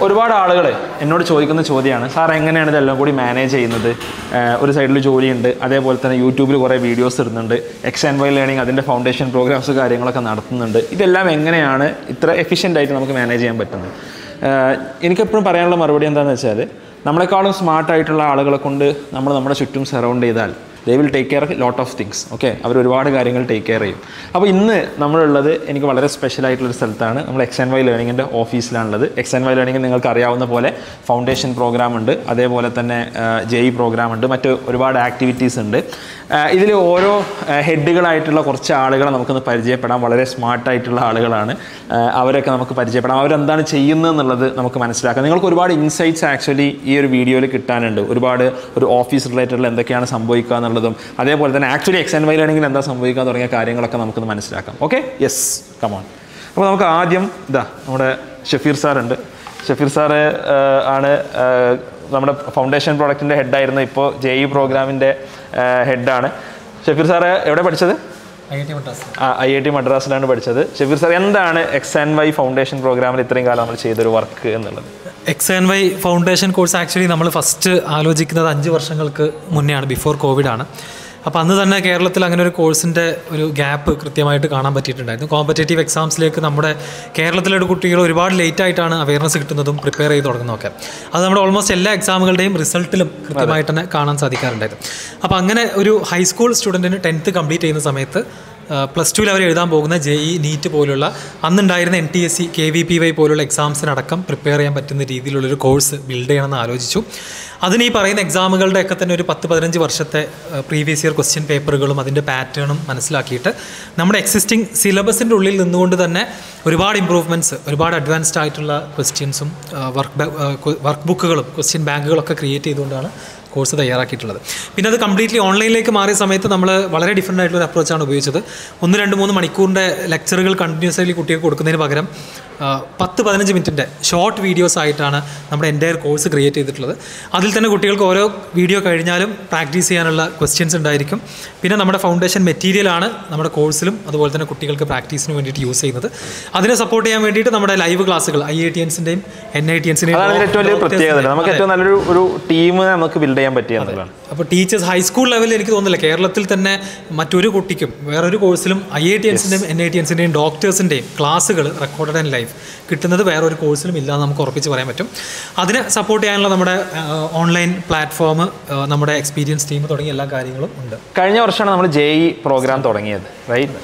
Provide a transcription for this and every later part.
ഒരുപാട് ആളുകൾ എന്നോട് ചോദിക്കുന്ന ചോദ്യമാണ് സാർ എങ്ങനെയാണ് ഇതെല്ലാം കൂടി മാനേജ് ചെയ്യുന്നത് ഏഹ് ഒരു സൈഡിൽ ജോലിയുണ്ട് അതേപോലെ തന്നെ യൂട്യൂബിൽ കുറേ വീഡിയോസ് ഇടുന്നുണ്ട് എക്സ് ആൻഡ് വൈ ലേണിംഗ് അതിൻ്റെ ഫൗണ്ടേഷൻ പ്രോഗ്രാംസ് കാര്യങ്ങളൊക്കെ നടത്തുന്നുണ്ട് ഇതെല്ലാം എങ്ങനെയാണ് ഇത്ര എഫിഷ്യൻ്റ് ആയിട്ട് നമുക്ക് മാനേജ് ചെയ്യാൻ പറ്റുന്നത് ഏഹ് എനിക്കെപ്പോഴും പറയാനുള്ള മറുപടി എന്താണെന്ന് വെച്ചാൽ നമ്മളെക്കാളും സ്മാർട്ട് ആയിട്ടുള്ള ആളുകളെ കൊണ്ട് നമ്മൾ നമ്മുടെ ചുറ്റും സറൗണ്ട് ചെയ്താൽ they will take care lot of things okay അവർ ഒരുപാട് കാര്യങ്ങൾ ടേക്ക് കെയർ ചെയ്യും അപ്പോൾ ഇന്ന് നമ്മളുള്ളത് എനിക്ക് വളരെ സ്പെഷ്യൽ ആയിട്ടുള്ളൊരു സ്ഥലത്താണ് നമ്മൾ എക്സ് ആൻഡ് വൈ ലേണിങ്ങിൻ്റെ ഓഫീസിലാണുള്ളത് എക്സ് ആൻഡ് വൈ ലേണിംഗിൽ നിങ്ങൾക്ക് അറിയാവുന്ന പോലെ ഫൗണ്ടേഷൻ പ്രോഗ്രാം ഉണ്ട് അതേപോലെ തന്നെ ജെ ഇ പ്രോഗ്രാം ഉണ്ട് മറ്റ് ഒരുപാട് ആക്ടിവിറ്റീസ് ഉണ്ട് ഇതിൽ ഓരോ ഹെഡുകളായിട്ടുള്ള കുറച്ച് ആളുകളെ നമുക്കൊന്ന് പരിചയപ്പെടാം വളരെ സ്മാർട്ടായിട്ടുള്ള ആളുകളാണ് ആ, അവരൊക്കെ നമുക്ക് പരിചയപ്പെടാം അവരെന്താണ് ചെയ്യുന്നത് എന്നുള്ളത് നമുക്ക് മനസ്സിലാക്കാം നിങ്ങൾക്ക് ഒരുപാട് ഇൻസൈറ്റ്സ് ആക്ച്വലി ഈ ഒരു വീഡിയോയിൽ കിട്ടാനുണ്ട് ഒരുപാട് ഒരു ഓഫീസ് റിലേറ്റഡിൽ എന്തൊക്കെയാണ് സംഭവിക്കുക എന്നുള്ളതും അതേപോലെ തന്നെ ആക്ച്വലി എക്സ് ആൻഡ് വൈലാണെങ്കിൽ എന്താ സംഭവിക്കുക തുടങ്ങിയ കാര്യങ്ങളൊക്കെ നമുക്കൊന്ന് മനസ്സിലാക്കാം ഓക്കെ യെസ് കമോൺ അപ്പോൾ നമുക്ക് ആദ്യം ഇതാ നമ്മുടെ ഷഫീർ സാറുണ്ട് ഷഫീർ സാറ് ആ, ആണ് ആ, നമ്മുടെ ഫൗണ്ടേഷൻ പ്രോഡക്റ്റിൻ്റെ ഹെഡായിരുന്നു ഇപ്പോൾ ജെ ഇ പ്രോഗ്രാമിൻ്റെ ഹെഡാണ് ഷഫീർ സാറ് എവിടെ പഠിച്ചത് I I T Madras I I T മദ്രാസിലാണ് പഠിച്ചത് ഷഫീർ സാർ എന്താണ് എക്സ് ആൻഡ് വൈ ഫൗണ്ടേഷൻ പ്രോഗ്രാമിൽ ഇത്രയും കാലം നമ്മൾ ചെയ്തൊരു വർക്ക് എന്നുള്ളത് X and Y foundation course actually നമ്മൾ ഫസ്റ്റ് ആലോചിക്കുന്നത് അഞ്ച് വർഷങ്ങൾക്ക് മുന്നെയാണ് ബിഫോർ കോവിഡ് ആണ് അപ്പോൾ അന്ന് തന്നെ കേരളത്തിൽ അങ്ങനെ ഒരു കോഴ്സിൻ്റെ ഒരു ഗ്യാപ്പ് കൃത്യമായിട്ട് കാണാൻ പറ്റിയിട്ടുണ്ടായിരുന്നു കോമ്പറ്റേറ്റീവ് എക്സാംസിലേക്ക് നമ്മുടെ കേരളത്തിലെ കുട്ടികൾ ഒരുപാട് ലേറ്റ് ആയിട്ടാണ് അവയർനെസ് കിട്ടുന്നതും പ്രിപ്പയർ ചെയ്ത് തുടങ്ങുന്നതൊക്കെ അത് നമ്മുടെ ഓൾമോസ്റ്റ് എല്ലാ എക്സാമുകളുടെയും റിസൾട്ടിലും കൃത്യമായിട്ട് തന്നെ കാണാൻ സാധിക്കാറുണ്ടായിരുന്നു അപ്പോൾ അങ്ങനെ ഒരു ഹൈസ്കൂൾ സ്റ്റുഡൻറ്റിന് ടെൻത്ത് കംപ്ലീറ്റ് ചെയ്യുന്ന സമയത്ത് പ്ലസ് ടുവിൽ അവർ എഴുതാൻ പോകുന്ന ജെ ഇ നീറ്റ് പോലുള്ള അന്നുണ്ടായിരുന്ന N T S C K V P Y പോലുള്ള എക്സാംസിനടക്കം പ്രിപ്പയർ ചെയ്യാൻ പറ്റുന്ന രീതിയിലുള്ളൊരു കോഴ്സ് ബിൽഡ് ചെയ്യണമെന്ന് ആലോചിച്ചു അതിന് ഈ പറയുന്ന എക്സാമുകളുടെ ഒക്കെ തന്നെ ഒരു പത്ത് പതിനഞ്ച് വർഷത്തെ പ്രീവിയസ് ഇയർ ക്വസ്റ്റ്യൻ പേപ്പറുകളും അതിൻ്റെ പാറ്റേണും മനസ്സിലാക്കിയിട്ട് നമ്മുടെ എക്സിസ്റ്റിംഗ് സിലബസിൻ്റെ ഉള്ളിൽ നിന്നുകൊണ്ട് തന്നെ ഒരുപാട് ഇമ്പ്രൂവ്മെൻറ്റ്സ് ഒരുപാട് അഡ്വാൻസ്ഡ് ആയിട്ടുള്ള ക്വസ്റ്റ്യൻസും വർക്ക് വർക്ക് ബുക്കുകളും ക്വസ്റ്റ്യൻ ബാങ്കുകളൊക്കെ ക്രിയേറ്റ് ചെയ്തുകൊണ്ടാണ് കോഴ്സ് തയ്യാറാക്കിയിട്ടുള്ളത് പിന്നെ അത് കംപ്ലീറ്റ്ലി ഓൺലൈനിലേക്ക് മാറിയ സമയത്ത് നമ്മൾ വളരെ ഡിഫറെൻ്റ് ആയിട്ടുള്ള ഒരു അപ്രോച്ചാണ് ഉപയോഗിച്ചത് ഒന്ന് രണ്ട് മൂന്ന് മണിക്കൂറിൻ്റെ ലെക്ചറുകൾ കണ്ടിന്യൂസ്ലി കുട്ടികൾക്ക് കൊടുക്കുന്നതിന് പകരം ആ, പത്ത് പതിനഞ്ച് മിനിറ്റിൻ്റെ ഷോർട്ട് വീഡിയോസ് ആയിട്ടാണ് നമ്മുടെ എൻ്റയർ കോഴ്സ് ക്രിയേറ്റ് ചെയ്തിട്ടുള്ളത് അതിൽ തന്നെ കുട്ടികൾക്ക് ഓരോ വീഡിയോ കഴിഞ്ഞാലും പ്രാക്ടീസ് ചെയ്യാനുള്ള ക്വസ്റ്റ്യൻസ് ഉണ്ടായിരിക്കും പിന്നെ നമ്മുടെ ഫൗണ്ടേഷൻ മെറ്റീരിയലാണ് നമ്മുടെ കോഴ്സിലും അതുപോലെ തന്നെ കുട്ടികൾക്ക് പ്രാക്ടീസിന് വേണ്ടിയിട്ട് യൂസ് ചെയ്യുന്നത് അതിനെ സപ്പോർട്ട് ചെയ്യാൻ വേണ്ടിയിട്ട് നമ്മുടെ ലൈവ് ക്ലാസ്സുകൾ ഐ ഐ ടി എൻസിൻ്റെയും എൻ ഐ ടി അതാണ് ഇതിന്റെ ഏറ്റവും വലിയ പ്രത്യേകത നമുക്ക് ഏറ്റവും നല്ലൊരു ഒരു ടീം നമുക്ക് ബിൽഡ് ചെയ്യാൻ പറ്റിയ എന്നുള്ളതാണ് അപ്പോൾ ടീച്ചേഴ്സ് ഹൈസ്കൂൾ ലെവലിൽ എനിക്ക് തോന്നുന്നില്ല കേരളത്തിൽ തന്നെ മറ്റൊരു കുട്ടിക്കും വേറൊരു കോഴ്സിലും ഐ ഐ ടി എൻസിൻ്റെയും എൻ ഐ ടി എൻസിൻ്റെയും ഡോക്ടേഴ്സിൻ്റെയും ക്ലാസ്സുകൾ റെക്കോർഡഡ് ആൻഡ് ലൈവ് കിട്ടുന്നത് വേറൊരു കോഴ്സിലും ഇല്ലാന്ന് നമുക്ക് ഉറപ്പിച്ച് പറയാൻ പറ്റും അതിനെ സപ്പോർട്ട് ചെയ്യാനുള്ള നമ്മുടെ ഓൺലൈൻ പ്ലാറ്റ്ഫോം നമ്മുടെ എക്സ്പീരിയൻസ് ടീം തുടങ്ങിയ എല്ലാ കാര്യങ്ങളും ഉണ്ട് കഴിഞ്ഞ വർഷമാണ് നമ്മൾ ജെ ഇ പ്രോഗ്രാം തുടങ്ങിയത് റൈറ്റ്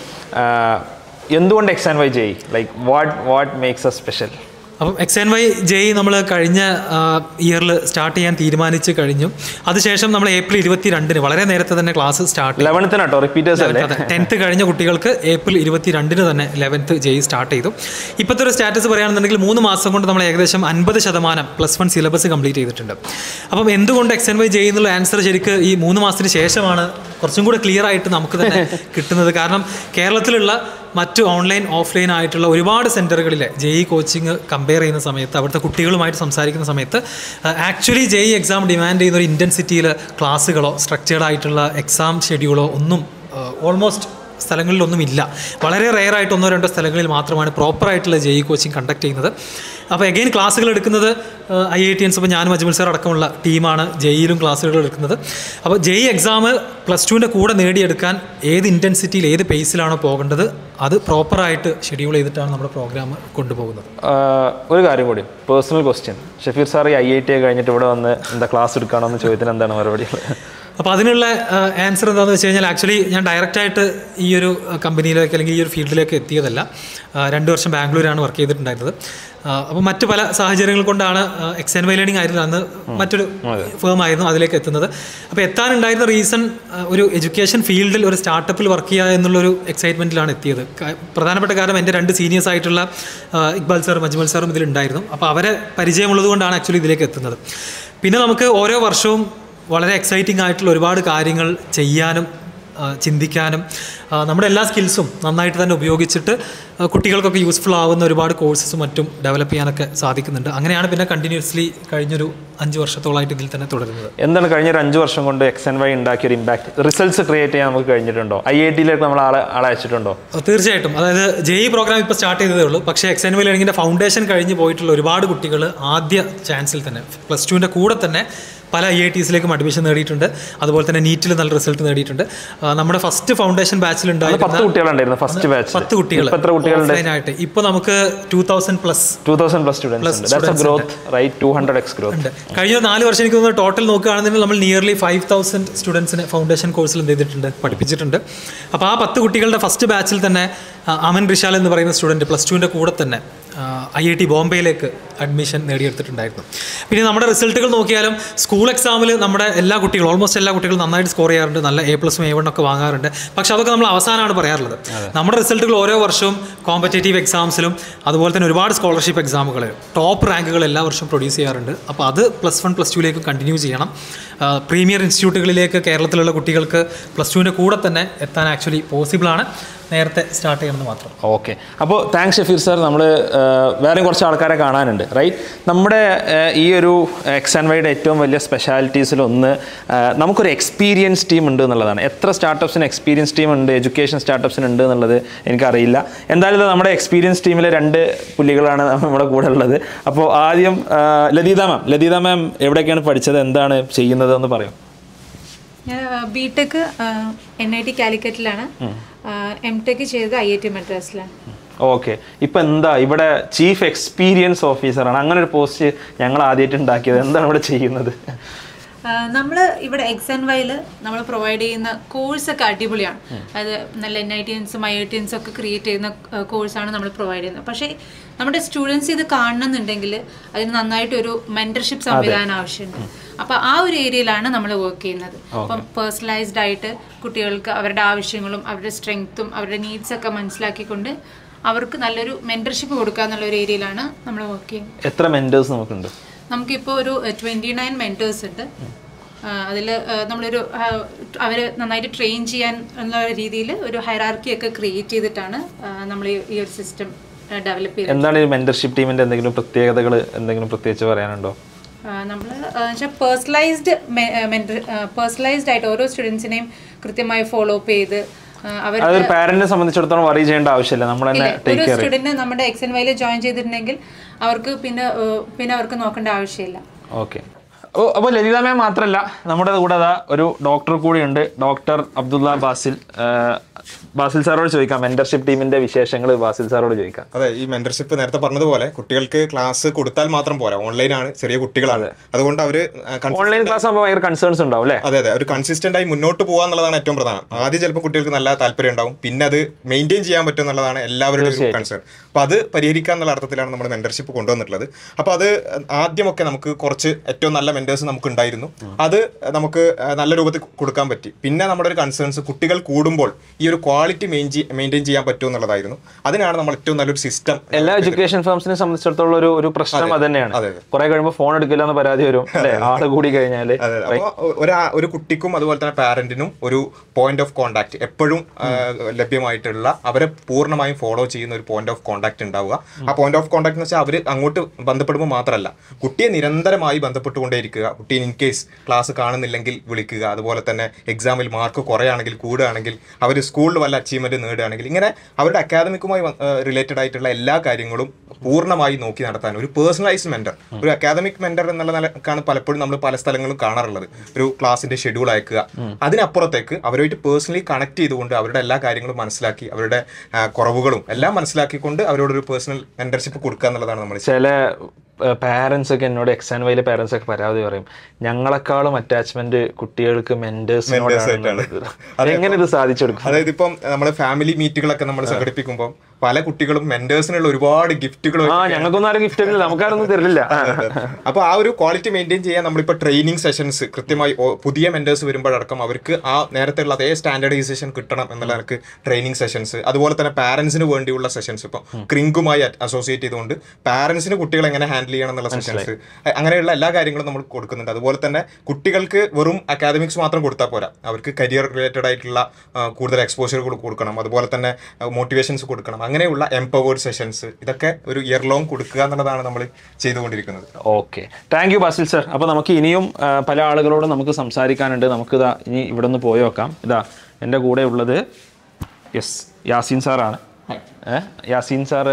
എന്തുകൊണ്ട് X and Y J E like what what makes a special അപ്പം എക്സ് എൻ വൈ ജെ നമ്മൾ കഴിഞ്ഞ ഇയറിൽ സ്റ്റാർട്ട് ചെയ്യാൻ തീരുമാനിച്ച് കഴിഞ്ഞു അതിനുശേഷം നമ്മൾ ഏപ്രിൽ ഇരുപത്തി രണ്ടിന് വളരെ നേരത്തെ തന്നെ ക്ലാസ് സ്റ്റാർട്ട് ലെവൻത്തിനാട്ടോ റിപ്പീറ്റേഴ്സ് അല്ലേ അതെ ടെൻത്ത് കഴിഞ്ഞ കുട്ടികൾക്ക് ഏപ്രിൽ ഇരുപത്തി രണ്ടിന് തന്നെ ലെവൻത്ത് ജെയ് സ്റ്റാർട്ട് ചെയ്തു ഇപ്പോഴത്തെ ഒരു സ്റ്റാറ്റസ് പറയുകയാണെന്നുണ്ടെങ്കിൽ മൂന്ന് മാസം കൊണ്ട് നമ്മൾ ഏകദേശം അൻപത് ശതമാനം പ്ലസ് വൺ സിലബസ് കംപ്ലീറ്റ് ചെയ്തിട്ടുണ്ട് അപ്പം എന്തുകൊണ്ട് എക്സ് എൻ വൈ ജെയ് എന്നുള്ള ആൻസർ ശരിക്ക് ഈ മൂന്ന് മാസത്തിന് ശേഷമാണ് കുറച്ചും കൂടെ ക്ലിയർ ആയിട്ട് നമുക്ക് തന്നെ കിട്ടുന്നത് കാരണം കേരളത്തിലുള്ള മറ്റ് ഓൺലൈൻ ഓഫ്ലൈൻ ആയിട്ടുള്ള ഒരുപാട് സെൻറ്ററുകളിലെ ജെ ഇ കോച്ചിങ് കമ്പയർ ചെയ്യുന്ന സമയത്ത് അവിടുത്തെ കുട്ടികളുമായിട്ട് സംസാരിക്കുന്ന സമയത്ത് actually J E exam demand ചെയ്യുന്ന ഒരു ഇൻറ്റൻസിറ്റിയിൽ ക്ലാസ്സുകളോ സ്ട്രക്ചേർഡ് ആയിട്ടുള്ള എക്സാം ഷെഡ്യൂളോ ഒന്നും ഓൾമോസ്റ്റ് സ്ഥലങ്ങളിലൊന്നും ഇല്ല വളരെ റെയർ ആയിട്ട് ഒന്നോ രണ്ടോ സ്ഥലങ്ങളിൽ മാത്രമാണ് പ്രോപ്പറായിട്ടുള്ള ജെ ഇ കോച്ചിങ് കണ്ടക്ട് ചെയ്യുന്നത് അപ്പോൾ എഗെയിൻ ക്ലാസ്സുകൾ എടുക്കുന്നത് ഐ ഐ ടി എൻസ് ഇപ്പോൾ ഞാനും അജ്മൽ സാർ അടക്കമുള്ള ടീമാണ് ജെയിലും ക്ലാസ്സുകൾ എടുക്കുന്നത് അപ്പോൾ ജെയ് എക്സാം പ്ലസ് ടുവിൻ്റെ കൂടെ നേടിയെടുക്കാൻ ഏത് ഇൻറ്റൻസിറ്റിയിൽ ഏത് പേസിലാണോ പോകേണ്ടത് അത് പ്രോപ്പറായിട്ട് ഷെഡ്യൂൾ ചെയ്തിട്ടാണ് നമ്മുടെ പ്രോഗ്രാം കൊണ്ടുപോകുന്നത് ആഹ് ഒരു കാര്യം കൂടി പേഴ്സണൽ ക്വസ്റ്റ്യൻ ഷഫീർ സാർ ഈ ഐ ഐ ടി കഴിഞ്ഞിട്ട് ഇവിടെ വന്ന് എന്താ ക്ലാസ് എടുക്കണോ എന്ന് ചോദ്യത്തിന് എന്താണ് മറുപടി അപ്പോൾ അതിനുള്ള ആൻസർ എന്താണെന്ന് വെച്ച് കഴിഞ്ഞാൽ ആക്ച്വലി ഞാൻ ഡയറക്റ്റായിട്ട് ഈ ഒരു കമ്പനിയിലേക്ക് അല്ലെങ്കിൽ ഈ ഒരു ഫീൽഡിലേക്ക് എത്തിയതല്ല ആ, രണ്ട് വർഷം ബാംഗ്ലൂരാണ് വർക്ക് ചെയ്തിട്ടുണ്ടായിരുന്നത് അപ്പോൾ മറ്റ് പല സാഹചര്യങ്ങൾ കൊണ്ടാണ് എക്സ് എൻ വൈ ലേണിംഗ് ആയിരുന്നു അന്ന് മറ്റൊരു ഫേം ആയിരുന്നു അതിലേക്ക് എത്തുന്നത് അപ്പോൾ എത്താനുണ്ടായിരുന്ന റീസൺ ഒരു എഡ്യൂക്കേഷൻ ഫീൽഡിൽ ഒരു സ്റ്റാർട്ടപ്പിൽ വർക്ക് ചെയ്യുക എന്നുള്ളൊരു എക്സൈറ്റ്മെൻറ്റിലാണ് എത്തിയത് ക- പ്രധാനപ്പെട്ട കാരണം എൻ്റെ രണ്ട് സീനിയേഴ്സ് ആയിട്ടുള്ള ആ, ഇക്ബാൽ സാറും അജ്മൽ സാറും ഇതിലുണ്ടായിരുന്നു അപ്പോൾ അവരെ പരിചയമുള്ളത് കൊണ്ടാണ് ആക്ച്വലി ഇതിലേക്ക് എത്തുന്നത് പിന്നെ നമുക്ക് ഓരോ വർഷവും വളരെ എക്സൈറ്റിംഗ് ആയിട്ടുള്ള ഒരുപാട് കാര്യങ്ങൾ ചെയ്യാനും ആ, ചിന്തിക്കാനും ആ, നമ്മുടെ എല്ലാ സ്കിൽസും നന്നായിട്ട് തന്നെ ഉപയോഗിച്ചിട്ട് ആ, കുട്ടികൾക്കൊക്കെ യൂസ്ഫുൾ ആവുന്ന ഒരുപാട് കോഴ്സസും മറ്റും ഡെവലപ്പ് ചെയ്യാനൊക്കെ സാധിക്കുന്നുണ്ട് അങ്ങനെയാണ് പിന്നെ കണ്ടിന്യൂസ്ലി കഴിഞ്ഞൊരു അഞ്ച് വർഷത്തോളമായിട്ട് ഇതിൽ തന്നെ തുടരുന്നത് എന്താണ് കഴിഞ്ഞ ഒരു അഞ്ച് വർഷം കൊണ്ട് എക്സ് എൻ വൈ ഉണ്ടാക്കിയ ഒരു ഇമ്പാക്ട് റിസൾട്ട്സ് ക്രിയേറ്റ് ചെയ്യാൻ നമുക്ക് കഴിഞ്ഞിട്ടുണ്ടോ ഐ ഐ ടിയിലേക്ക് നമ്മൾ ആളെ ആളെ അയച്ചിട്ടുണ്ടോ ഓ, തീർച്ചയായിട്ടും അതായത് ജെ ഇ പ്രോഗ്രാം ഇപ്പോൾ സ്റ്റാർട്ട് ചെയ്തതേ ഉള്ളൂ പക്ഷേ എക്സ് എൻ വി ലേണിങ്ങിൻ്റെ ഫൗണ്ടേഷൻ കഴിഞ്ഞ് പോയിട്ടുള്ള ഒരുപാട് കുട്ടികൾ ആദ്യ ചാൻസിൽ തന്നെ പ്ലസ് ടുവിൻ്റെ കൂടെ തന്നെ പല ഐ ഐ ടീസിലേക്കും അഡ്മിഷൻ നേടിയിട്ടുണ്ട് അതുപോലെ തന്നെ നീറ്റിൽ നല്ല റിസൾട്ട് നേടിയിട്ടുണ്ട് ആ, നമ്മുടെ ഫസ്റ്റ് ഫൗണ്ടേഷൻ ബാച്ചിൽ പത്ത് കുട്ടികളുണ്ടായിരുന്നു ഫസ്റ്റ് ബാച്ച് പത്ത് കുട്ടികൾ ഇപ്പൊ എത്ര കുട്ടികളുണ്ട് ആയിട്ട് ഇപ്പോൾ നമുക്ക് two thousand plus two thousand plus students ഉണ്ട് that's a growth right two hundred X growth ഉണ്ട് കഴിഞ്ഞ നാല് വർഷം എനിക്ക് തോന്നുന്നു ടോട്ടൽ നോക്കുകയാണെന്നുണ്ടെങ്കിൽ നമ്മൾ നിയർലി ഫൈവ് തൗസൻഡ് സ്റ്റുഡൻസിനെ ഫൗണ്ടേഷൻ കോഴ്സിൽ എന്ത് ചെയ്തിട്ടുണ്ട് പഠിപ്പിച്ചിട്ടുണ്ട് അപ്പോൾ ആ പത്ത് കുട്ടികളുടെ ഫസ്റ്റ് ബാച്ചിൽ തന്നെ ആ, അമൻ റിഷാൽ എന്ന് പറയുന്ന സ്റ്റുഡൻറ്റ് പ്ലസ് ടുവിൻ്റെ കൂടെ തന്നെ ഐ ഐ ടി ബോംബെയിലേക്ക് അഡ്മിഷൻ നേടിയെടുത്തിട്ടുണ്ടായിരുന്നു പിന്നെ നമ്മുടെ റിസൾട്ടുകൾ നോക്കിയാലും സ്കൂൾ എക്സാമിൽ നമ്മുടെ എല്ലാ കുട്ടികളും ഓൾമോസ്റ്റ് എല്ലാ കുട്ടികളും നന്നായിട്ട് സ്കോർ ചെയ്യാറുണ്ട് നല്ല എ പ്ലസും എ വണ്ണൊക്കെ വാങ്ങാറുണ്ട് പക്ഷെ അതൊക്കെ നമ്മൾ അവസാനമാണ് പറയാറുള്ളത് നമ്മുടെ റിസൾട്ടുകൾ ഓരോ വർഷവും കോമ്പറ്റേറ്റീവ് എക്സാംസിലും അതുപോലെ തന്നെ ഒരുപാട് സ്കോളർഷിപ്പ് എക്സാമുകൾ ടോപ്പ് റാങ്കുകൾ എല്ലാ വർഷവും പ്രൊഡ്യൂസ് ചെയ്യാറുണ്ട് അപ്പോൾ അത് പ്ലസ് വൺ പ്ലസ് ടുവിലേക്ക് കണ്ടിന്യൂ ചെയ്യണം പ്രീമിയർ ഇൻസ്റ്റിറ്റ്യൂട്ടുകളിലേക്ക് കേരളത്തിലുള്ള കുട്ടികൾക്ക് പ്ലസ് ടുവിൻ്റെ കൂടെ തന്നെ എത്താൻ ആക്ച്വലി പോസിബിളാണ് നേരത്തെ സ്റ്റാർട്ട് ചെയ്യണമെന്ന് മാത്രം ഓക്കെ അപ്പോൾ താങ്ക്സ് ഷഫീർ സാർ നമ്മൾ വേറെയും കുറച്ച് ആൾക്കാരെ കാണാനുണ്ട് റൈറ്റ് നമ്മുടെ ഏഹ്, ഈ ഒരു എക്സ് ആൻഡ് വൈയുടെ ഏറ്റവും വലിയ സ്പെഷ്യാലിറ്റീസിലൊന്ന് ഏഹ്, നമുക്കൊരു എക്സ്പീരിയൻസ് ടീം ഉണ്ട് എന്നുള്ളതാണ് എത്ര സ്റ്റാർട്ടപ്സിന് എക്സ്പീരിയൻസ് ടീം ഉണ്ട് എഡ്യൂക്കേഷൻ സ്റ്റാർട്ടപ്സിന് ഉണ്ട് എന്നുള്ളത് എനിക്കറിയില്ല എന്തായാലും ഇത് നമ്മുടെ എക്സ്പീരിയൻസ് ടീമിലെ രണ്ട് പുള്ളികളാണ് നമ്മുടെ കൂടെ ഉള്ളത് അപ്പോൾ ആദ്യം ഏഹ്, ലതീത മാം ലതീത മാം എവിടെയൊക്കെയാണ് പഠിച്ചത് എന്താണ് ചെയ്യുന്നത് എന്ന് പറയും ഞാൻ B tech N I T കാലിക്കറ്റിലാണ് എം ടെക് ചെയ്തത് ഐ ഐ ടി മദ്രാസിലാണ് ഓക്കെ ഇപ്പൊ എന്താ ഇവിടെ ചീഫ് എക്സ്പീരിയൻസ് ഓഫീസറാണ് അങ്ങനെ ഒരു പോസ്റ്റ് ഞങ്ങൾ ആദ്യമായിട്ട് ഉണ്ടാക്കിയത് എന്താണ് ഇവിടെ ചെയ്യുന്നത് നമ്മൾ ഇവിടെ എക്സ് ആൻഡ് വൈയിൽ നമ്മൾ പ്രൊവൈഡ് ചെയ്യുന്ന കോഴ്സൊക്കെ അടിപൊളിയാണ് അത് നല്ല എൻ ഐ ടിൻസും ഐ ഐ ടിൻസും ഒക്കെ ക്രിയേറ്റ് ചെയ്യുന്ന കോഴ്സാണ് നമ്മൾ പ്രൊവൈഡ് ചെയ്യുന്നത് പക്ഷേ നമ്മുടെ സ്റ്റുഡൻസ് ഇത് കാണണമെന്നുണ്ടെങ്കിൽ അതിന് നന്നായിട്ടൊരു മെൻറ്റർഷിപ്പ് സംവിധാനം ആവശ്യമുണ്ട് അപ്പോൾ ആ ഒരു ഏരിയയിലാണ് നമ്മൾ വർക്ക് ചെയ്യുന്നത് അപ്പം പേഴ്സണലൈസ്ഡ് ആയിട്ട് കുട്ടികൾക്ക് അവരുടെ ആവശ്യങ്ങളും അവരുടെ സ്ട്രെങ്ത്തും അവരുടെ നീഡ്സ് ഒക്കെ മനസ്സിലാക്കിക്കൊണ്ട് അവർക്ക് നല്ലൊരു മെൻറ്റർഷിപ്പ് കൊടുക്കുക എന്നുള്ള ഒരു ഏരിയയിലാണ് നമ്മൾ വർക്ക് ചെയ്യുന്നത് എത്ര മെന്റേഴ്സ് നമുക്കുണ്ട് നമുക്കിപ്പോൾ ഒരു ട്വൻറ്റി നയൻ മെൻറ്റേഴ്സ് ഉണ്ട് അതിൽ നമ്മളൊരു അവർ നന്നായിട്ട് ട്രെയിൻ ചെയ്യാൻ എന്നുള്ള രീതിയിൽ ഒരു ഹൈറാർക്കി ഒക്കെ ക്രിയേറ്റ് ചെയ്തിട്ടാണ് നമ്മൾ ഈ ഒരു സിസ്റ്റം ഡെവലപ്പ് ചെയ്തത് എന്താണ് ഈ മെന്റർഷിപ്പ് ടീമിന്റെ എന്തെങ്കിലും പ്രത്യേകതകൾ എന്തെങ്കിലും പ്രത്യേകിച്ച് പറയാനുണ്ടോ നമ്മൾ വെച്ചാൽ പേഴ്സണലൈസ്ഡ് പേഴ്സണലൈസ്ഡ് ആയിട്ട് ഓരോ സ്റ്റുഡൻസിനെയും കൃത്യമായി ഫോളോ അപ്പ് ചെയ്ത് ആ, അവർ അതൊരു പാരന്റിനെ സംബന്ധിച്ചിടത്തോളം വറി ചെയ്യേണ്ട ആവശ്യമില്ല നമ്മൾ തന്നെ ഒരു സ്റ്റുഡൻറ്റ് നമ്മുടെ എക്സ് എൻ വൈയിൽ ജോയിൻ ചെയ്തിട്ടുണ്ടെങ്കിൽ അവർക്ക് പിന്നെ ഏഹ്, പിന്നെ അവർക്ക് നോക്കേണ്ട ആവശ്യമില്ല ഓക്കെ ഓ അപ്പോൾ ലളിത മാം മാത്രമല്ല നമ്മുടെ കൂടെ അതാ ഒരു ഡോക്ടർ കൂടിയുണ്ട് ഡോക്ടർ അബ്ദുള്ള ബാസിൽ ആ, ബാസിൽ സാറോട് ചോദിക്കാം മെന്റർഷിപ്പ് ടീമിന്റെ വിശേഷങ്ങൾ ബാസിൽ സാറോട് ചോദിക്കാം അതെ ഈ മെന്റർഷിപ്പ് നേരത്തെ പറഞ്ഞതുപോലെ കുട്ടികൾക്ക് ക്ലാസ് കൊടുത്താൽ മാത്രം പോരാ ഓൺലൈനാണ് ചെറിയ കുട്ടികളാണ് അതുകൊണ്ട് അവര് ആ, con- ഓൺലൈൻ ക്ലാസ് ആകുമ്പോൾ ഭയങ്കര കൺസേൺസ് ഉണ്ടാവും അല്ലേ അതെ അതെ ഒരു കൺസിസ്റ്റന്റ് ആയി മുന്നോട്ട് പോകുക എന്നുള്ളതാണ് ഏറ്റവും പ്രധാനം ആദ്യം ചിലപ്പോൾ കുട്ടികൾക്ക് നല്ല താല്പര്യം ഉണ്ടാവും പിന്നെ അത് മെയിൻറ്റെയിൻ ചെയ്യാൻ പറ്റും എന്നുള്ളതാണ് എല്ലാവരുടെയും ഒരു കൺസേൺ അപ്പൊ അത് പരിഹരിക്കുക എന്നുള്ള അർത്ഥത്തിലാണ് നമ്മൾ മെന്റർഷിപ്പ് കൊണ്ടുവന്നിട്ടുള്ളത് അപ്പൊ അത് ആദ്യമൊക്കെ നമുക്ക് കുറച്ച് ഏറ്റവും നല്ല മെന്റേഴ്സ് നമുക്ക് ഉണ്ടായിരുന്നു അത് നമുക്ക് നല്ല രൂപത്തിൽ കൊടുക്കാൻ പറ്റി പിന്നെ നമ്മുടെ ഒരു കൺസേൺസ് കുട്ടികൾ കൂടുമ്പോൾ ഈ ഒരു ക്വാളിറ്റി മെയിൻറ്റെയിൻ ചെയ്യാൻ പറ്റും എന്നുള്ളതായിരുന്നു അതിനാണ് നമ്മൾ ഏറ്റവും നല്ലൊരു സിസ്റ്റം എല്ലാ എഡ്യൂക്കേഷൻ ഫേംസിനെ സംബന്ധിച്ചിടത്തോളം ഒരു ഒരു പ്രശ്നം അത് തന്നെയാണ് അതെ, അതെ. കുറെ കഴിയുമ്പോൾ ഫോൺ എടുക്കില്ല എന്ന് പരാതി വരും അല്ലേ ആള് കൂടി കഴിഞ്ഞാല് അതെ അപ്പോൾ ഒരു ഒരു കുട്ടിക്കും അതുപോലെ തന്നെ പാരന്റിനും ഒരു പോയിന്റ് ഓഫ് കോണ്ടാക്ട് എപ്പോഴും ആ, ലഭ്യമായിട്ടുള്ള അവരെ പൂർണ്ണമായും ഫോളോ ചെയ്യുന്ന ഒരു പോയിന്റ് ഓഫ് കോണ്ടാക്ട് ഉണ്ടാവുക ആ പോയിന്റ് ഓഫ് കോണ്ടാക്ട് എന്ന് വെച്ചാൽ അവർ അങ്ങോട്ട് ബന്ധപ്പെടുമ്പോൾ മാത്രമല്ല കുട്ടിയെ നിരന്തരമായി ബന്ധപ്പെട്ടുകൊണ്ടേയിരിക്കുക കുട്ടി ഇൻ കേസ് ക്ലാസ് കാണുന്നില്ലെങ്കിൽ വിളിക്കുക അതുപോലെ തന്നെ എക്സാമിൽ മാർക്ക് കുറയാണെങ്കിൽ കൂടുകയാണെങ്കിൽ അവർ സ്കൂളിൽ വല്ല അച്ചീവ്മെന്റ് നേടുകയാണെങ്കിൽ ഇങ്ങനെ അവരുടെ അക്കാദമിക്കുമായി റിലേറ്റഡ് ആയിട്ടുള്ള എല്ലാ കാര്യങ്ങളും പൂർണ്ണമായി നോക്കി നടത്താൻ ഒരു പേഴ്സണലൈസ്ഡ് മെന്റർ ഒരു അക്കാദമിക് മെന്റർ എന്നുള്ള നിലക്കാണ് പലപ്പോഴും നമ്മൾ പല സ്ഥലങ്ങളും കാണാറുള്ളത് ഒരു ക്ലാസിന്റെ ഷെഡ്യൂൾ അയക്കുക അതിനപ്പുറത്തേക്ക് അവരുമായിട്ട് പേഴ്സണലി കണക്ട് ചെയ്തുകൊണ്ട് അവരുടെ എല്ലാ കാര്യങ്ങളും മനസ്സിലാക്കി അവരുടെ ആ, കുറവുകളും എല്ലാം മനസ്സിലാക്കിക്കൊണ്ട് അവരോട് ഒരു പേഴ്സണൽ മെന്റർഷിപ്പ് കൊടുക്കുക എന്നുള്ളതാണ് നമ്മൾ ചില പാരന്റ്സ് ഒക്കെ എന്നോട് എക്സ് ആൻഡ് വൈയിലെ പാരന്റ്സ് ഒക്കെ പരാതി പറയും ഞങ്ങളെക്കാളും അറ്റാച്ച്മെന്റ് കുട്ടികൾക്ക് മെന്റേഴ്സിനോടാണ് എങ്ങനെ ഇത് സാധിച്ചെടുക്കും അതായത് ഇപ്പം നമ്മൾ ഫാമിലി മീറ്റുകളൊക്കെ നമ്മൾ സംഘടിപ്പിക്കുമ്പോൾ പല കുട്ടികളും മെന്റേഴ്സിനുള്ള ഒരുപാട് ഗിഫ്റ്റുകൾ ആ ഞങ്ങൾക്കൊന്നും ആരും ഗിഫ്റ്റ് ഇല്ല നമുക്കാരൊന്നും തരില്ല അപ്പോൾ ആ ഒരു ക്വാളിറ്റി മെയിൻറ്റെയിൻ ചെയ്യാൻ നമ്മളിപ്പോൾ ട്രെയിനിങ് സെഷൻസ് കൃത്യമായി ഓ- പുതിയ മെന്റേഴ്സ് വരുമ്പോഴടക്കം അവർക്ക് ആ നേരത്തെ ഉള്ള അതേ സ്റ്റാൻഡർഡൈസേഷൻ കിട്ടണം എന്നുള്ള നിലക്ക് ട്രെയിനിങ് സെഷൻസ് അതുപോലെ തന്നെ പാരന്റ്സിന് വേണ്ടിയുള്ള സെഷൻസ് ഇപ്പോൾ ക്രിങ്കുമായി അസോസിയേറ്റ് ചെയ്തുകൊണ്ട് പാരന്റ്സിന് കുട്ടികളെ എങ്ങനെ ഹാൻഡിൽ ചെയ്യണം എന്നുള്ള സെഷൻസ് അങ്ങനെയുള്ള എല്ലാ കാര്യങ്ങളും നമ്മൾ കൊടുക്കുന്നുണ്ട് അതുപോലെ തന്നെ കുട്ടികൾക്ക് വെറും അക്കാദമിക്സ് മാത്രം കൊടുത്താൽ പോരാ അവർക്ക് കരിയർ റിലേറ്റഡ് ആയിട്ടുള്ള ആ, കൂടുതൽ എക്സ്പോഷർ കൊടുക്കണം അതുപോലെ തന്നെ മോട്ടിവേഷൻസ് കൊടുക്കണം അങ്ങനെയുള്ള എംപവേർഡ് സെഷൻസ് ഇതൊക്കെ ഒരു ഇയർ ലോങ് കൊടുക്കുക എന്നുള്ളതാണ് നമ്മൾ ചെയ്തുകൊണ്ടിരിക്കുന്നത് okay thank you Basil sir അപ്പോൾ നമുക്ക് ഇനിയും ആ, പല ആളുകളോടും നമുക്ക് സംസാരിക്കാനുണ്ട് നമുക്ക് ഇതാ ഇനി ഇവിടെ നിന്ന് പോയി നോക്കാം ഇതാ എൻ്റെ കൂടെ ഉള്ളത് യെസ് യാസീൻ സാറാണ് ഏ? Yaseen sir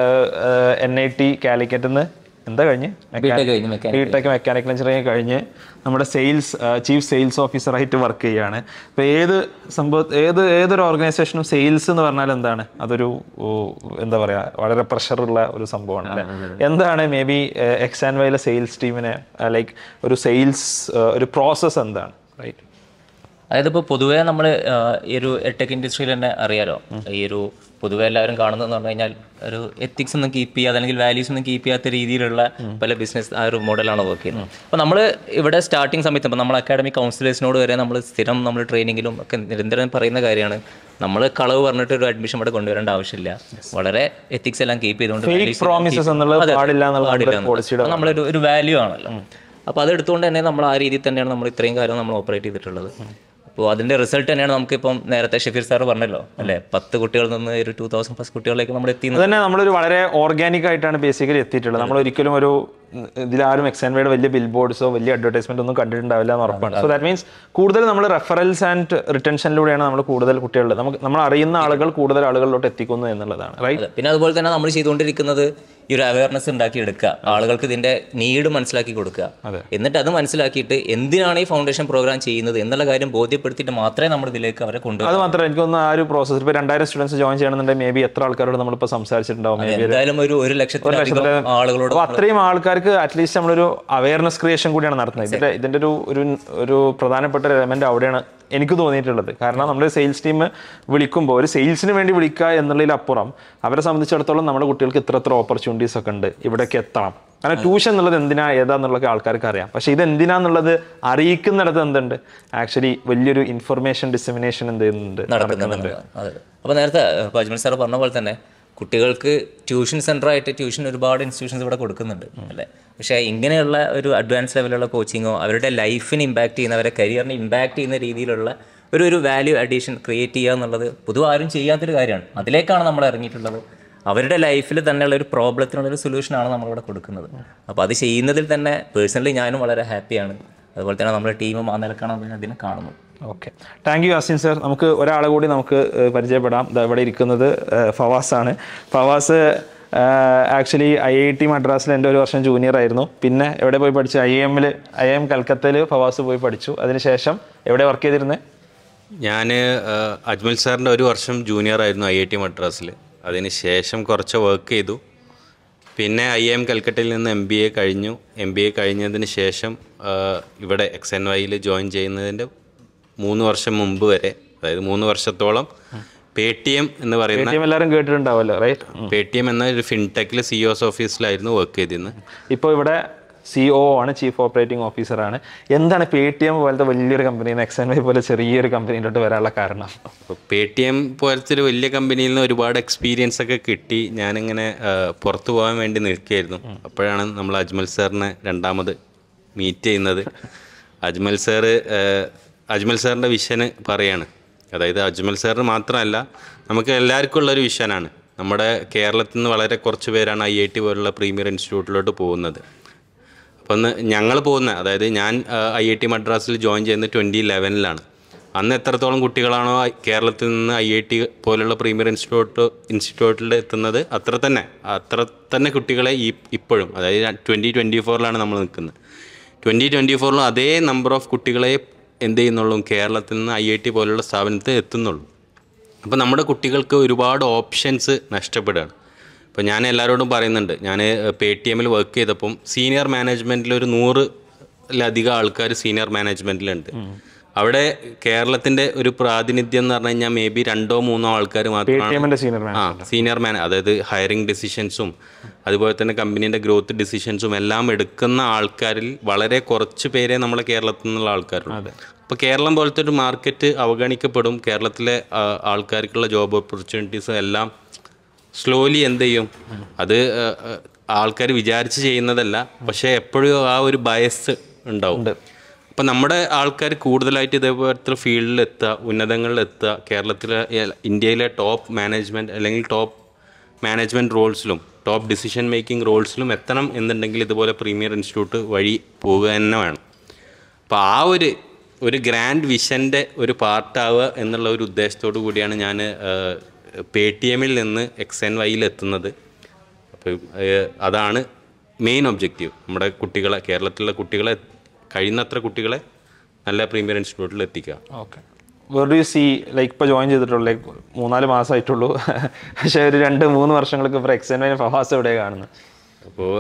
N I T കാലിക്കറ്റിൽ നിന്ന് എന്താ കഴിഞ്ഞ് B.Tech കഴിഞ്ഞ് mechanical. ബിടെക് മെക്കാനിക്കൽ എഞ്ചിനീയറിംഗ് കഴിഞ്ഞ് നമ്മുടെ സെയിൽസ് ചീഫ് സെയിൽസ് ഓഫീസറായിട്ട് വർക്ക് ചെയ്യുകയാണ് അപ്പോൾ ഏത് സംഭവ ഏത് ഏതൊരു ഓർഗനൈസേഷനും സെയിൽസ് എന്ന് പറഞ്ഞാൽ എന്താണ് അതൊരു ഓ, എന്താ പറയുക വളരെ പ്രഷറുള്ള ഒരു സംഭവമാണ് അല്ലേ എന്താണ് മേ ബി എക്സ് ആൻഡ് വൈയിലെ സെയിൽസ് ടീമിനെ ലൈക്ക് ഒരു സെയിൽസ് ഒരു പ്രോസസ്സ് എന്താണ് റൈറ്റ് അതായത് ഇപ്പോൾ പൊതുവേ നമ്മൾ ഈ ഒരു ടെക് ഇൻഡസ്ട്രിയിൽ തന്നെ അറിയാലോ ഈ ഒരു പൊതുവേ എല്ലാവരും കാണുന്നതെന്ന് പറഞ്ഞു കഴിഞ്ഞാൽ ഒരു എത്തിക്സ് ഒന്നും കീപ്പ് ചെയ്യാതെ അല്ലെങ്കിൽ വാല്യൂസ് ഒന്നും കീപ്പ് ചെയ്യാത്ത രീതിയിലുള്ള പല ബിസിനസ് ആ ഒരു മോഡലാണ് വർക്ക് ചെയ്യുന്നത് അപ്പോൾ നമ്മൾ ഇവിടെ സ്റ്റാർട്ടിങ് സമയത്ത് ഇപ്പോൾ നമ്മൾ അക്കാഡമിക് കൗൺസിലേഴ്സിനോട് വരെ നമ്മൾ സ്ഥിരം നമ്മൾ ട്രെയിനിങ്ങിലും ഒക്കെ നിരന്തരം പറയുന്ന കാര്യമാണ് നമ്മൾ കളവ് പറഞ്ഞിട്ട് ഒരു അഡ്മിഷൻ ഇവിടെ കൊണ്ടുവരേണ്ട ആവശ്യമില്ല വളരെ എത്തിക്സ് എല്ലാം കീപ്പ് ചെയ്തുകൊണ്ട് Fake values promises keep- എന്നുള്ളത് അതെ, പാടില്ല എന്നുള്ളത് പാടില്ല നമ്മുടെ policy യുടെ അത് നമ്മളൊരു ഒരു വാല്യൂ ആണല്ലോ അപ്പോൾ അതെടുത്തുകൊണ്ട് തന്നെ നമ്മൾ ആ രീതിയിൽ തന്നെയാണ് നമ്മൾ ഇത്രയും കാലം നമ്മൾ ഓപ്പറേറ്റ് ചെയ്തിട്ടുള്ളത് അപ്പോൾ അതിന്റെ റിസൾട്ട് തന്നെയാണ് നമുക്കിപ്പം നേരത്തെ ഷഫീർ സാർ പറഞ്ഞല്ലോ അല്ലേ പത്ത് കുട്ടികളിൽ നിന്ന് ഒരു ടൂ തൗസൻഡ് പ്ലസ് കുട്ടികളിലേക്ക് നമ്മൾ എത്തിയത് അതന്നെ നമ്മളൊരു വളരെ ഓർഗാനിക് ആയിട്ടാണ് ബേസിക്കലി എത്തിയിട്ടുള്ളത് നമ്മൾ ഒരിക്കലും ഒരു ഉം, ഇതിലാരും എക്സ് ആൻഡ് വൈയുടെ വലിയ ബിൽ ബോർഡ്സോ വലിയ അഡ്വർടൈസ്മെന്റ് ഒന്നും കണ്ടിട്ടുണ്ടാവില്ല എന്ന് ഉറപ്പാണ് സോ ദാറ്റ് മീൻസ് കൂടുതൽ നമ്മൾ റെഫറൽസ് ആൻഡ് റിട്ടൻഷനിലൂടെയാണ് നമ്മൾ കൂടുതൽ കുട്ടികളുടെ നമുക്ക് നമ്മൾ അറിയുന്ന ആളുകൾ കൂടുതൽ ആളുകളിലോട്ട് എത്തിക്കുന്നു എന്നുള്ളതാണ് റൈറ്റ് അതെ. പിന്നെ അതുപോലെ തന്നെ നമ്മൾ ചെയ്തുകൊണ്ടിരിക്കുന്നത് ഈ ഒരു അവയർനെസ് ഉണ്ടാക്കി എടുക്കുക ആളുകൾക്ക് ഇതിന്റെ നീഡ് മനസ്സിലാക്കി കൊടുക്കുക എന്നിട്ട് അത് മനസ്സിലാക്കിയിട്ട് എന്തിനാണ് ഈ ഫൗണ്ടേഷൻ പ്രോഗ്രാം ചെയ്യുന്നത് എന്നുള്ള കാര്യം ബോധ്യപ്പെടുത്തിയിട്ട് മാത്രമേ നമ്മൾ ഇതിലേക്ക് അവരെ കൊണ്ടുവരും അത് മാത്രമേ എനിക്കൊന്ന് ആ ഒരു പ്രോസസ് ഇപ്പോൾ രണ്ടായിരം സ്റ്റുഡൻസ് ജോയിൻ ചെയ്യണമെന്നുണ്ടെങ്കിൽ മേ ബി എത്ര ആൾക്കാരോട് നമ്മളിപ്പോൾ സംസാരിച്ചിട്ടുണ്ടാവും മേ ബി എന്തായാലും ഒരു ഒരു ലക്ഷത്തിലധികം ആളുകളോട് അപ്പോൾ അത്രയും ആൾക്കാർക്ക് അറ്റ്ലീസ്റ്റ് നമ്മളൊരു അവയർനെസ് ക്രിയേഷൻ കൂടിയാണ് നടത്തുന്നത് ഇതിന്റെ ഇതിന്റെ ഒരു ഒരു ഒരു പ്രധാനപ്പെട്ട ഒരു എലമെന്റ് അവിടെയാണ് എനിക്ക് തോന്നിയിട്ടുള്ളത് കാരണം നമ്മുടെ സെയിൽസ് ടീം വിളിക്കുമ്പോൾ ഒരു സെയിൽസിന് വേണ്ടി വിളിക്കുക എന്നുള്ളതിലപ്പുറം അവരെ സംബന്ധിച്ചിടത്തോളം നമ്മുടെ കുട്ടികൾക്ക് ഇത്ര ഇത്ര ഓപ്പർച്യൂണിറ്റീസ് ഒക്കെ ഉണ്ട് ഇവിടേക്ക് എത്തണം കാരണം ട്യൂഷൻ എന്നുള്ളത് എന്തിനാ ഏതാന്നുള്ളത് ആൾക്കാർക്ക് അറിയാം പക്ഷേ ഇത് എന്തിനാന്നുള്ളത് അറിയിക്കുന്നിടത്ത് എന്തുണ്ട് ആക്ച്വലി വലിയൊരു ഇൻഫർമേഷൻ ഡിസമിനേഷൻ എന്ത് ചെയ്യുന്നുണ്ട് നടക്കുന്നുണ്ട് അതെ അപ്പോൾ നേരത്തെ ഇപ്പോൾ അജ്മൽ സാർ പറഞ്ഞ പോലെ തന്നെ കുട്ടികൾക്ക് ട്യൂഷൻ സെൻ്റർ ആയിട്ട് ട്യൂഷൻ ഒരുപാട് ഇൻസ്റ്റിറ്റ്യൂഷൻസ് ഇവിടെ കൊടുക്കുന്നുണ്ട് അല്ലേ പക്ഷേ ഇങ്ങനെയുള്ള ഒരു അഡ്വാൻസ് ലെവലുള്ള കോച്ചിങ്ങോ അവരുടെ ലൈഫിന് ഇമ്പാക്റ്റ് ചെയ്യുന്ന അവരുടെ കരിയറിനെ ഇമ്പാക്റ്റ് ചെയ്യുന്ന രീതിയിലുള്ള ഒരു ഒരു വാല്യൂ അഡീഷൻ ക്രിയേറ്റ് ചെയ്യുക എന്നുള്ളത് പൊതുവെ ആരും ചെയ്യാത്തൊരു കാര്യമാണ് അതിലേക്കാണ് നമ്മൾ ഇറങ്ങിയിട്ടുള്ളത് അവരുടെ ലൈഫിൽ തന്നെയുള്ള ഒരു പ്രോബ്ലത്തിനുള്ള ഒരു സൊല്യൂഷനാണ് നമ്മളിവിടെ കൊടുക്കുന്നത് അപ്പോൾ അത് ചെയ്യുന്നതിൽ തന്നെ പേഴ്സണലി ഞാനും വളരെ ഹാപ്പിയാണ് അതുപോലെ തന്നെ നമ്മുടെ ടീമും ആ നിലക്കാണ് അതിനെ കാണുന്നു okay thank you Asin sir നമുക്ക് ഒരാളെ കൂടി നമുക്ക് ഏഹ്, പരിചയപ്പെടാം ദാ ഇവിടെ ഇരിക്കുന്നത് ഏഹ്, ഫവാസ് ആണ് Fawaz actually I I T മദ്രാസിൽ എൻ്റെ ഒരു വർഷം ജൂനിയർ ആയിരുന്നു പിന്നെ എവിടെ പോയി പഠിച്ചു ഐ എമ്മിൽ ഐ എം കൽക്കത്തയിൽ ഫവാസ് പോയി പഠിച്ചു അതിനുശേഷം എവിടെ വർക്ക് ചെയ്തിരുന്നത് ഞാൻ അജ്മൽ സാറിൻ്റെ ഒരു വർഷം ജൂനിയർ ആയിരുന്നു ഐ ഐ ടി മദ്രാസിൽ അതിന് ശേഷം കുറച്ച് വർക്ക് ചെയ്തു പിന്നെ ഐ എം കൽക്കട്ടയിൽ നിന്ന് എം ബി എ കഴിഞ്ഞു എം ബി എ കഴിഞ്ഞതിന് ശേഷം ആ, ഇവിടെ എക്സ് എൻ വൈയിൽ ജോയിൻ ചെയ്യുന്നതിൻ്റെ മൂന്ന് വർഷം മുമ്പ് വരെ അതായത് മൂന്ന് വർഷത്തോളം പേ ടി എം എന്ന് പറയുന്ന ടീം എല്ലാവരും കേട്ടിട്ടുണ്ടാവുമല്ലോ റൈറ്റ് പേ ടി എം എന്ന ഒരു ഫിൻടെക്കിൽ സി ഒസ് ഓഫീസിലായിരുന്നു വർക്ക് ചെയ്തിരുന്നത് ഇപ്പോൾ ഇവിടെ സി ഒ ആണ് ചീഫ് ഓപ്പറേറ്റിംഗ് ഓഫീസറാണ് എന്താണ് പേ ടി എം പോലത്തെ വലിയൊരു കമ്പനി എക്സ് എൻ വൈ പോലെ ചെറിയൊരു കമ്പനിയിലോട്ട് വരാനുള്ള കാരണം അപ്പോൾ പേ ടി എം പോലത്തെ ഒരു വലിയ കമ്പനിയിൽ നിന്ന് ഒരുപാട് എക്സ്പീരിയൻസ് ഒക്കെ കിട്ടി ഞാനിങ്ങനെ ആ, പുറത്തു പോകാൻ വേണ്ടി നിൽക്കുകയായിരുന്നു അപ്പോഴാണ് നമ്മൾ അജ്മൽ സാറിനെ രണ്ടാമത് മീറ്റ് ചെയ്യുന്നത് അജ്മൽ സാറ് ആ, അജ്മൽ സാറിൻ്റെ വിഷന് പറയാണ് അതായത് അജ്മൽ സാറിന് മാത്രമല്ല നമുക്ക് എല്ലാവർക്കും ഉള്ളൊരു വിഷനാണ് നമ്മുടെ കേരളത്തിൽ നിന്ന് വളരെ കുറച്ച് പേരാണ് ഐ ഐ ടി പോലുള്ള പ്രീമിയർ ഇൻസ്റ്റിറ്റ്യൂട്ടിലോട്ട് പോകുന്നത് അപ്പോൾ ഒന്ന് ഞങ്ങൾ പോകുന്ന അതായത് ഞാൻ ഐ ഐ ടി മദ്രാസിൽ ജോയിൻ ചെയ്യുന്നത് ട്വൻറ്റി ലെവനിലാണ് അന്ന് എത്രത്തോളം കുട്ടികളാണോ ഐ- കേരളത്തിൽ നിന്ന് ഐ ഐ ടി പോലുള്ള പ്രീമിയർ ഇൻസ്റ്റിറ്റ്യൂട്ട് ഇൻസ്റ്റിറ്റ്യൂട്ടിൽ എത്തുന്നത് അത്ര തന്നെ അത്ര തന്നെ കുട്ടികളെ ഈ ഇപ്പോഴും അതായത് ട്വൻറ്റി ട്വൻറ്റി ഫോറിലാണ് നമ്മൾ നിൽക്കുന്നത് ട്വൻറ്റി ട്വൻറ്റി ഫോറിലും അതേ നമ്പർ ഓഫ് കുട്ടികളെ എന്ത് ചെയ്യുന്നുള്ളൂ കേരളത്തിൽ നിന്ന് ഐ ഐ ടി പോലുള്ള സ്ഥാപനത്തിൽ എത്തുന്നുള്ളൂ അപ്പോൾ നമ്മുടെ കുട്ടികൾക്ക് ഒരുപാട് ഓപ്ഷൻസ് നഷ്ടപ്പെടുകയാണ് ഇപ്പോൾ ഞാൻ എല്ലാവരോടും പറയുന്നുണ്ട് ഞാൻ പേ ടി എമ്മിൽ വർക്ക് ചെയ്തപ്പം സീനിയർ മാനേജ്മെൻറ്റിൽ ഒരു നൂറിലധികം ആൾക്കാർ സീനിയർ മാനേജ്മെൻറ്റിലുണ്ട് അവിടെ കേരളത്തിന്റെ ഒരു പ്രാതിനിധ്യം എന്ന് പറഞ്ഞു കഴിഞ്ഞാൽ മേ ബി രണ്ടോ മൂന്നോ ആൾക്കാർ മാത്രമാണ് എമ്മിന്റെ സീനിയർ മാൻ ആ സീനിയർ മാൻ അതായത് ഹയറിംഗ് ഡിസിഷൻസും അതുപോലെ തന്നെ കമ്പനീൻ്റെ ഗ്രോത്ത് ഡിസിഷൻസും എല്ലാം എടുക്കുന്ന ആൾക്കാരിൽ വളരെ കുറച്ച് പേരെ നമ്മളെ കേരളത്തിൽ നിന്നുള്ള ആൾക്കാരുള്ളൂ അപ്പോൾ കേരളം പോലത്തെ ഒരു മാർക്കറ്റ് അവഗണിക്കപ്പെടും കേരളത്തിലെ ആ, ആൾക്കാർക്കുള്ള ജോബ് ഓപ്പർച്യൂണിറ്റീസും എല്ലാം സ്ലോലി എന്ത് ചെയ്യും അത് ആൾക്കാർ വിചാരിച്ച് ചെയ്യുന്നതല്ല പക്ഷേ എപ്പോഴും ആ ഒരു ബയസ് ഉണ്ടാവും അപ്പം നമ്മുടെ ആൾക്കാർ കൂടുതലായിട്ട് ഇതേപോലത്തെ ഫീൽഡിൽ എത്തുക ഉന്നതങ്ങളിൽ എത്തുക കേരളത്തിലെ എ- ഇന്ത്യയിലെ ടോപ്പ് മാനേജ്മെൻറ്റ് അല്ലെങ്കിൽ ടോപ്പ് മാനേജ്മെൻറ്റ് റോൾസിലും ടോപ്പ് ഡിസിഷൻ മേക്കിംഗ് റോൾസിലും എത്തണം എന്നുണ്ടെങ്കിൽ ഇതുപോലെ പ്രീമിയർ ഇൻസ്റ്റിറ്റ്യൂട്ട് വഴി പോവുക തന്നെ വേണം അപ്പോൾ ആ ഒരു ഒരു ഗ്രാൻഡ് വിഷൻ്റെ ഒരു പാർട്ടാവുക എന്നുള്ള ഒരു ഉദ്ദേശത്തോടു കൂടിയാണ് ഞാൻ പേ ടി എമ്മിൽ നിന്ന് എക്സ് എൻ വൈയിൽ എത്തുന്നത് അപ്പോൾ അതാണ് മെയിൻ ഒബ്ജക്റ്റീവ് നമ്മുടെ കുട്ടികളെ കേരളത്തിലെ കുട്ടികളെ കഴിയുന്നത്ര കുട്ടികളെ നല്ല പ്രീമിയർ ഇൻസ്റ്റിറ്റ്യൂട്ടിൽ എത്തിക്കുക okay where you see like ഇപ്പോൾ ജോയിൻ ചെയ്തിട്ടുള്ളൂ ലൈക്ക് മൂന്നാല് മാസമായിട്ടുള്ളൂ പക്ഷേ ഒരു രണ്ട് മൂന്ന് വർഷങ്ങൾക്ക് ഇപ്പോൾ എക്സൈൻ ഫവാസ് എവിടെ കാണുന്നത് അപ്പോൾ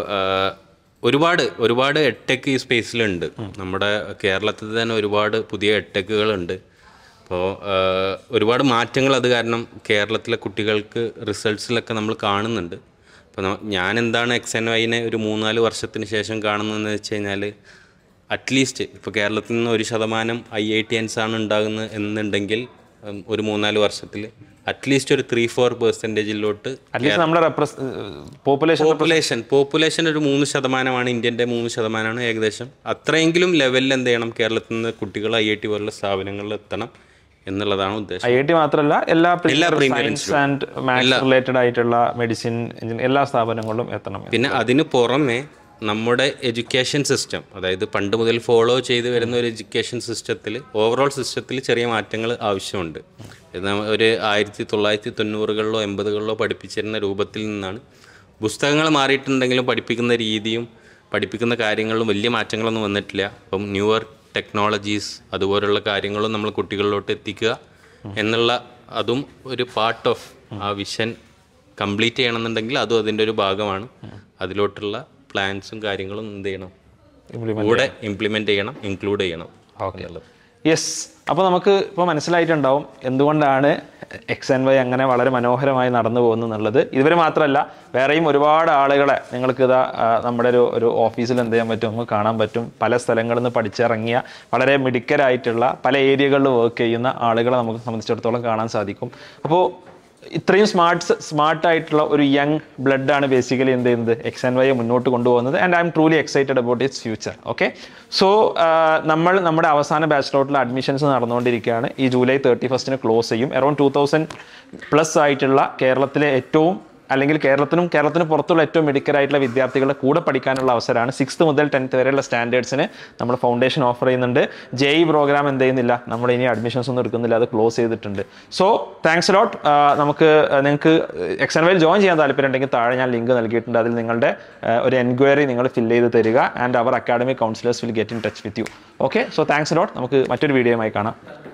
ഒരുപാട് ഒരുപാട് എട്ടെക്ക് ഈ സ്പേസിലുണ്ട് നമ്മുടെ കേരളത്തിൽ തന്നെ ഒരുപാട് പുതിയ എട്ടെക്കുകളുണ്ട് അപ്പോൾ ഒരുപാട് മാറ്റങ്ങൾ അത് കാരണം കേരളത്തിലെ കുട്ടികൾക്ക് റിസൾട്ട്സിലൊക്കെ നമ്മൾ കാണുന്നുണ്ട് അപ്പോൾ ഞാൻ എന്താണ് എക്സ് എൻ വൈനെ ഒരു മൂന്നാല് വർഷത്തിന് ശേഷം കാണുന്നതെന്ന് വെച്ച് കഴിഞ്ഞാൽ അറ്റ്ലീസ്റ്റ് ഇപ്പോൾ കേരളത്തിൽ നിന്ന് ഒരു ശതമാനം ഐ ഐ ടി എൻസ് ആണ് ഉണ്ടാകുന്നത് എന്നുണ്ടെങ്കിൽ ഉം, ഒരു മൂന്നാല് വർഷത്തിൽ അറ്റ്ലീസ്റ്റ് ഒരു ത്രീ ഫോർ പെർസെൻറ്റേജിലോട്ട് അറ്റ്ലീസ്റ്റ് നമ്മുടെ റെപ്രസ് പോപ്പുലേഷൻ പോപ്പുലേഷൻ പോപ്പുലേഷൻ ഒരു മൂന്ന് ശതമാനമാണ് ഇന്ത്യൻ്റെ മൂന്ന് ശതമാനമാണ് ഏകദേശം അത്രയെങ്കിലും ലെവലിൽ എന്ത് ചെയ്യണം കേരളത്തിൽ നിന്ന് കുട്ടികൾ ഐ ഐ ടി പോലുള്ള സ്ഥാപനങ്ങളിൽ എത്തണം എന്നുള്ളതാണ് ഉദ്ദേശം ഐ ഐ ടി മാത്രമല്ല എല്ലാ എല്ലാ premier science and maths related ആയിട്ടുള്ള മെഡിസിൻ എല്ലാ സ്ഥാപനങ്ങളിലും എത്തണം പിന്നെ അതിന് പുറമെ നമ്മുടെ എഡ്യൂക്കേഷൻ സിസ്റ്റം അതായത് പണ്ട് മുതൽ ഫോളോ ചെയ്ത് വരുന്ന ഒരു എഡ്യൂക്കേഷൻ സിസ്റ്റത്തിൽ ഓവറോൾ സിസ്റ്റത്തിൽ ചെറിയ മാറ്റങ്ങൾ ആവശ്യമുണ്ട് ഇത് നമ്മ- ഒരു ആയിരത്തി തൊള്ളായിരത്തി തൊണ്ണൂറുകളിലോ എൺപതുകളിലോ പഠിപ്പിച്ചിരുന്ന രൂപത്തിൽ നിന്നാണ് പുസ്തകങ്ങൾ മാറിയിട്ടുണ്ടെങ്കിലും പഠിപ്പിക്കുന്ന രീതിയും പഠിപ്പിക്കുന്ന കാര്യങ്ങളിലും വലിയ മാറ്റങ്ങളൊന്നും വന്നിട്ടില്ല അപ്പം ന്യൂവർ ടെക്നോളജീസ് അതുപോലുള്ള കാര്യങ്ങളും നമ്മൾ കുട്ടികളിലോട്ട് എത്തിക്കുക എന്നുള്ള അതും ഒരു പാർട്ട് ഓഫ് ആ വിഷൻ കംപ്ലീറ്റ് ചെയ്യണമെന്നുണ്ടെങ്കിൽ അതും അതിൻ്റെ ഒരു ഭാഗമാണ് അതിലോട്ടുള്ള പ്ലാൻസും കാര്യങ്ങളും എന്ത് ചെയ്യണം കൂടെ ഇംപ്ലിമെൻ്റ് ചെയ്യണം ഇൻക്ലൂഡ് ചെയ്യണം എന്നുള്ളത് യെസ് അപ്പോൾ നമുക്ക് ഇപ്പോൾ മനസ്സിലായിട്ടുണ്ടാവും എന്തുകൊണ്ടാണ് എക്സ് എൻ വൈ അങ്ങനെ വളരെ മനോഹരമായി നടന്നു പോകുന്നു എന്നുള്ളത് ഇവർ മാത്രമല്ല വേറെയും ഒരുപാട് ആളുകളെ നിങ്ങൾക്ക് ഇതാ ആ, നമ്മുടെ ഒരു ഒരു ഓഫീസിൽ എന്ത് ചെയ്യാൻ പറ്റും നമുക്ക് കാണാൻ പറ്റും പല സ്ഥലങ്ങളിൽ നിന്ന് പഠിച്ചിറങ്ങിയ വളരെ മിടുക്കരായിട്ടുള്ള പല ഏരിയകളിൽ വർക്ക് ചെയ്യുന്ന ആളുകളെ നമുക്ക് സംബന്ധിച്ചിടത്തോളം കാണാൻ സാധിക്കും അപ്പോൾ ഇത്രയും സ്മാർട്ട് സ്മാർട്ട് ആയിട്ടുള്ള ഒരു യങ് ബ്ലഡ് ആണ് ബേസിക്കലി എന്ത് ചെയ്യുന്നത് എക്സ് ആൻഡ് വൈ മുന്നോട്ട് കൊണ്ടുപോകുന്നത് and I'm truly excited about its future okay so നമ്മൾ നമ്മുടെ അവസാന ബാച്ചിലോട്ടിൽ അഡ്മിഷൻസ് നടന്നുകൊണ്ടിരിക്കുകയാണ് ഈ ജൂലൈ തേർട്ടി ഫസ്റ്റിന് ക്ലോസ് ചെയ്യും അറൌണ്ട് ടൂ തൗസൻഡ് പ്ലസ് ആയിട്ടുള്ള കേരളത്തിലെ ഏറ്റവും അല്ലെങ്കിൽ കേരളത്തിനും കേരളത്തിന് പുറത്തുള്ള ഏറ്റവും മിടുക്കരായിട്ടുള്ള വിദ്യാർത്ഥികളുടെ കൂടെ പഠിക്കാനുള്ള അവസരമാണ് സിക്സ്ത് മുതൽ ടെൻത്ത് വരെയുള്ള സ്റ്റാൻഡേർഡ്സിന് നമ്മൾ ഫൗണ്ടേഷൻ ഓഫർ ചെയ്യുന്നുണ്ട് ജെ ഇ പ്രോഗ്രാം എന്ത് ചെയ്യുന്നില്ല നമ്മൾ ഇനി അഡ്മിഷൻസ് ഒന്നും എടുക്കുന്നില്ല അത് ക്ലോസ് ചെയ്തിട്ടുണ്ട് സോ താങ്ക്സ് ലോട്ട് നമുക്ക് നിങ്ങൾക്ക് എക്സാൻ വൈൽ ജോയിൻ ചെയ്യാൻ താല്പര്യം ഉണ്ടെങ്കിൽ താഴെ ഞാൻ ലിങ്ക് നൽകിയിട്ടുണ്ട് അതിൽ നിങ്ങളുടെ ആ, ഒരു എൻക്വയറി നിങ്ങൾ ഫില്ല് ചെയ്ത് തരിക ആൻഡ് അവർ academic counsellors will get in touch with you okay so thanks lot നമുക്ക് മറ്റൊരു വീഡിയോയുമായി കാണാം